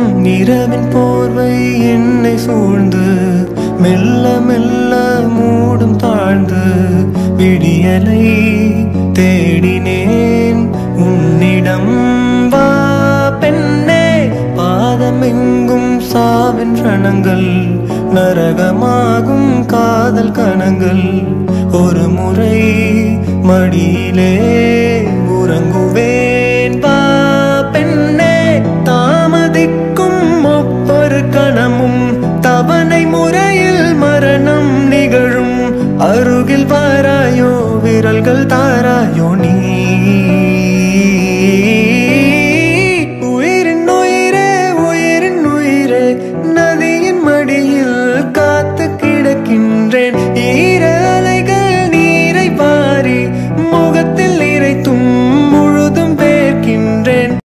இரவின் போர்வை என்னை சூழ்ந்து மெல்ல மெல்ல மூடும் தாழ்ந்து விடியலை தேடினேன் உன்னிடம் வா பெண்ணே பாதமெங்கும் சாவின் ரணங்கள் நரகமாகும் காதல் கணங்கள் ஒரு முறை மடியிலே உறங்குவேன்